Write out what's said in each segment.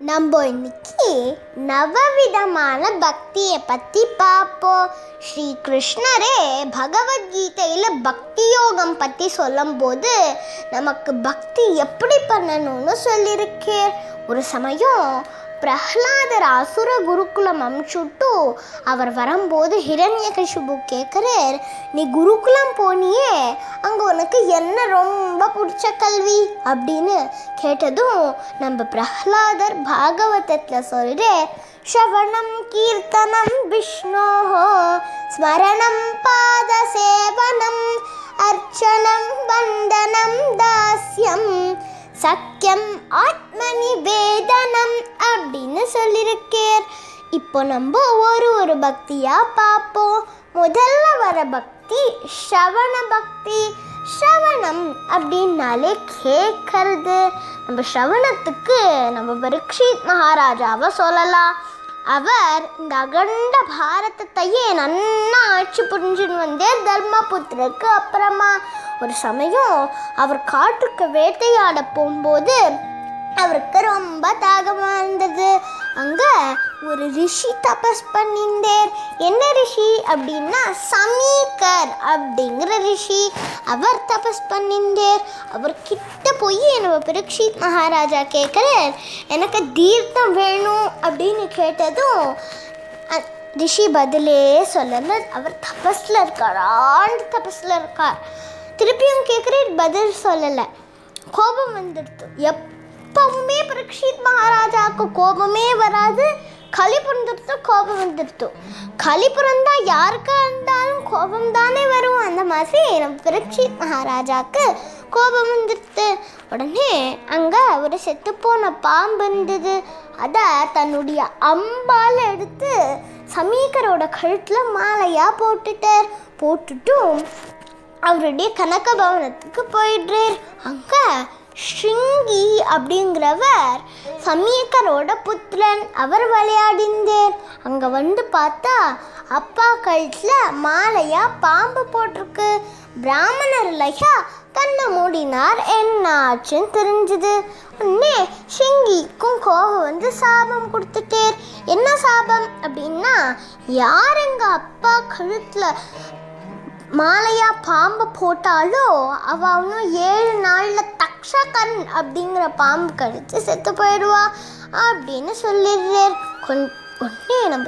நம்ம இன்னைக்கு நவவிதமான பக்தியை பற்றி பார்ப்போம் ஸ்ரீ கிருஷ்ணரே பகவத்கீதையில் பக்தி யோகம் பற்றி சொல்லும்போது நமக்கு பக்தி எப்படி பண்ணணும்னு சொல்லியிருக்கேன் ஒரு சமயம் பிரஹ்லாதர் அசுர குருகுலம் அமுச்சுட்டு அவர் வரும்போது ஹிரண்யகசிபு கேட்குறார் நீ குருகுலம் போனியே அங்கே உனக்கு என்ன ரொம்ப பிடிச்ச கல்வி அப்படின்னு கேட்டதும் நம்ம பிரஹ்லாதர் பாகவதத்தில் சொல்கிறார் ஸ்ரவணம் கீர்த்தனம் விஷ்ணோ ஸ்மரணம் பாத சேவனம் அர்ச்சனம் வந்தனம் தாஸ்யம் சக்கியம் ஆத்ம நிவேதனம் அப்படின்னு சொல்லியிருக்கேர் இப்போ நம்ம ஒரு ஒரு பக்தியாக பார்ப்போம் முதல்ல வர பக்தி ஸ்ரவண பக்தி ஸ்ரவணம் அப்படின்னாலே கேட்கறது நம்ம ஸ்ரவணத்துக்கு நம்ம பரீட்சித் மகாராஜாவை சொல்லலாம் அவர் இந்த அகண்ட பாரதத்தையே நன்னா ஆட்சி புரிஞ்சுன்னு வந்தே தர்மபுத்திரக்கு அப்புறமா ஒரு சமயம் அவர் காட்டுக்கு வேட்டையாட போகும்போது அவருக்கு ரொம்ப தாகமாக இருந்தது அங்கே ஒரு ரிஷி தபஸ் பண்ணியிருந்தார் என்ன ரிஷி அப்படின்னா சமீகர் அப்படிங்கிற ரிஷி அவர் தபஸ் பண்ணியிருந்தார் அவர் கிட்ட போய் நம்ம பரீட்சித் மகாராஜா கேட்குறார் எனக்கு தீர்த்தம் வேணும் அப்படின்னு கேட்டதும் அ- ரிஷி பதிலே சொல்லல அவர் தபஸில் இருக்கார் ஆண்டு தபஸில் இருக்கார் திருப்பியும் கேட்குறேன் பதில் சொல்லலை கோபம் வந்துடுத்து எப்பவுமே பரீட்சித் மகாராஜாவுக்கு கோபமே வராது களி பிறந்துடுத்து கோபம் வந்துடுத்து களி பிறந்தா யாருக்கா இருந்தாலும் கோபம் தானே வரும் அந்த மாதிரி நம்ம பரீட்சித் மகாராஜாவுக்கு கோபம் வந்துடுத்து உடனே அங்கே ஒரு செத்துப்போன பாம்பு இருந்தது அதை தன்னுடைய அம்பால் எடுத்து சமீகரோட கழுத்தில் மாலையாக போட்டுட்டார் போட்டுட்டும் அவருடைய கனக பவனத்துக்கு போயிடுறார் அங்கே ஸ்ருங்கி அப்படிங்கிறவர் சமீகரோட புத்திரன் அவர் விளையாடிந்தார் அங்கே வந்து பார்த்தா அப்பா கழுத்தில் மாலையாக பாம்பு போட்டிருக்கு பிராமணர் இல்லையா கண்ணை மூடினார் என்ன ஆச்சுன்னு தெரிஞ்சுது உடனே ஷிங்கிக்கும் கோபம் வந்து சாபம் கொடுத்துட்டேர் என்ன சாபம் அப்படின்னா யார் எங்கள் அப்பா கழுத்தில் மாலையா பாம்பு போட்டாலோ அவ அவனும் ஏழு நாளில் தக்ஷகன் அப்படிங்கிற பாம்பு கடிச்சு செத்து போயிடுவா அப்படின்னு சொல்லிடுறார் கொன் உடனே நம்ம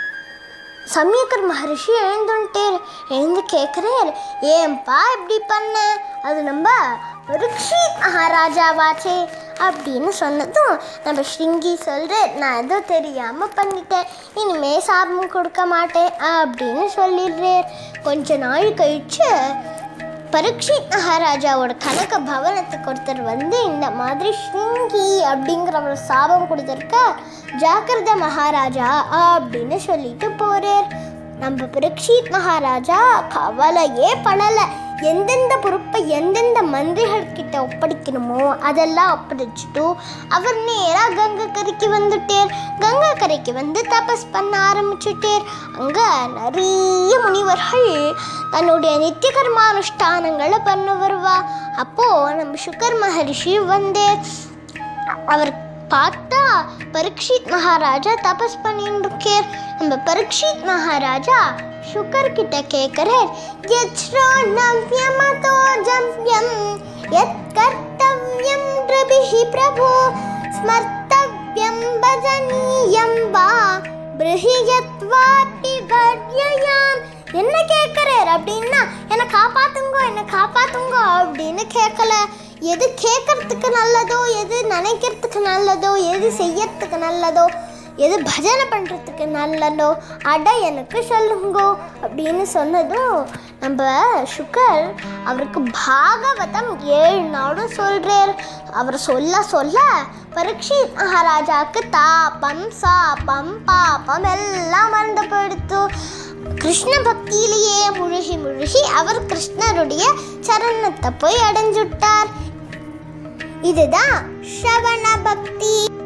சமீகர் மகரிஷி எழுந்துட்டார் எழுந்து கேட்குறார் ஏன்பா இப்படி பண்ண அது நம்ம பரீட்சித் மகாராஜாவாச்சே அப்படின்னு சொன்னதும் நம்ம ஸ்ருங்கி சொல்கிறார் நான் ஏதோ தெரியாமல் பண்ணிட்டேன் இனிமே சாபம் கொடுக்க மாட்டேன் அப்படின்னு சொல்லிடுறார் கொஞ்ச நாள் கழிச்சு பரீட்சித் மகாராஜாவோட கனக பவனத்துக்கு ஒருத்தர் வந்து இந்த மாதிரி ஸ்ருங்கி அப்படிங்கிற ஒரு சாபம் கொடுத்துருக்க ஜாக்கிரத மகாராஜா அப்படின்னு சொல்லிட்டு போறார் நம்ம பரீட்சித் மகாராஜா கவலையே படலை எந்தெந்த பொறுப்பை எந்தெந்த மந்திரிகள் கிட்ட ஒப்படைக்கணுமோ அதெல்லாம் ஒப்படைச்சிட்டு அவர் நேராக கங்கை கரைக்கு வந்துட்டார் கங்கை கரைக்கு வந்து தபஸ் பண்ண ஆரம்பிச்சுட்டார் அங்கே நிறைய முனிவர்கள் தன்னுடைய நித்திய கர்மானுஷ்டானங்களை பண்ண வருவா அப்போது நம்ம சுகர் மகரிஷி வந்து அவர் பார்த்தா பரீட்சித் மகாராஜா தபஸ் பண்ணிட்டு இருக்கார் நம்ம பரீட்சித் மகாராஜா சுகர் கிட்ட கேட்கிறார் யச்ரோணவ்யமதோ ஜவ்யம் யத் கர்த்தவ்யம் ரிபிஹி பிரபு ஸ்மர்த்தவ்யம் பஜனீயம் வா பிருஹியத்வாபி கர்யயாம் என்ன கேட்குறார் அப்படின்னா என்னை காப்பாத்துங்கோ என்னை காப்பாத்துங்கோ அப்படின்னு கேட்கல எது கேட்கறதுக்கு நல்லதோ எது நினைக்கிறதுக்கு நல்லதோ எது செய்யறதுக்கு நல்லதோ எது பஜனை பண்ணுறதுக்கு நல்லதோ அட எனக்கு சொல்லுங்கோ அப்படின்னு சொன்னதும் நம்ம சுகர் அவருக்கு பாகவதம் ஏழு நாளும் சொல்கிறார் அவர் சொல்ல சொல்ல பரீட்சித் மகாராஜாவுக்கு தாபம் சாபம் பாபம் எல்லாம் மறந்து போயிடுத்து கிருஷ்ண பக்தியிலேயே முழுகி முழுகி அவர் கிருஷ்ணருடைய சரணத்தை போய் அடைஞ்சுட்டார் இதுதான் ஸ்ரவண பக்தி